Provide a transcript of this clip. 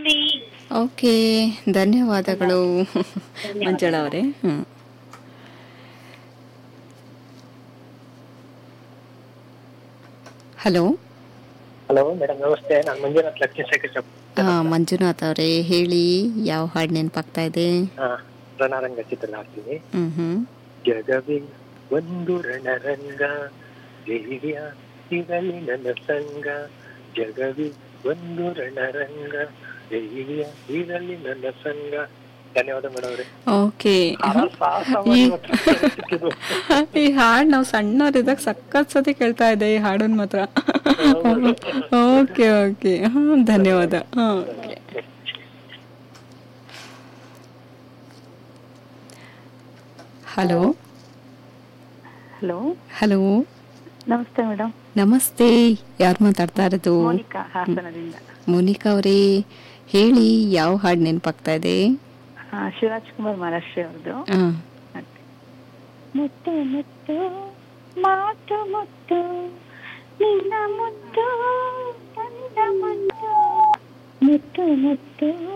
ಮಾಡಿ ಓಕೆ ಧನ್ಯವಾದಗಳು ಮಂಜುಳಾ ಅವರೇ ಹ್ಞೂ ಹಲೋ ಹಲೋ ಮೇಡಮ್ ನಮಸ್ತೆ ನಾನು ಮಂಜುನಾಥ್ ಲಕ್ಷ್ಮೀಶೇಖರ್ ಚಪ್ ಮಂಜುನಾಥ್ ಅವರೇ ಹೇಳಿ ಯಾವ ಹಾಡು ನೆನಪಾಗ್ತಾ ಇದೆ ಹಾ ರಣರಂಗ ಚಿತ್ರ ಹಾಡ್ತೀನಿ ಹ್ಞೂ ಹ್ಞೂ ಜಗವೇ ಒಂದು ರಣರಂಗ ಧೈರ್ಯ ಇರಲಿ ನನ್ನ ಸಂಗ ಜಗವೇ ಒಂದು ರಣರಂಗ ಧೈರ್ಯ ಇರಲಿ ನನ್ನ ಸಂಗ ಧನ್ಯವಾದ ಮೇಡಮ್ ಅವರೇ ಓಕೆ ಈ ಹಾಡು ನಾವು ಸಣ್ಣವರಿದ್ದಾಗ ಸಖತ್ ಸತಿ ಕೇಳ್ತಾ ಇದ್ದೆ ಈ ಹಾಡನ್ ಮಾತ್ರ ಓಕೆ ಓಕೆ ಹಾಂ ಧನ್ಯವಾದ ಹಾಂ ಓಕೆ ಹಲೋ ಹಲೋ ಹಲೋ ನಮಸ್ತೆ ಮೇಡಮ್ ನಮಸ್ತೆ ಯಾರು ಮಾತಾಡ್ತಾ ಇರೋದು ಮೋನಿಕಾ ಹಾಸನದಿಂದ ಮೋನಿಕಾ ಅವರೇ ಹೇಳಿ ಯಾವ ಹಾಡು ನೆನಪಾಗ್ತಾ ಇದೆ ಆ, ಶಿವರಾಜ್ ಕುಮಾರ್ ಮಹಾರಾಷ್ಟ್ರಿ ಅವ್ರದ್ದು ಹಾಂ ಮುತ್ತು ಮುತ್ತು ಮಾತು ಮುತ್ತು ನಿನ್ನ ಮುತ್ತು ನನ್ನ ಮುತ್ತು ಮುತ್ತು ಮುತ್ತು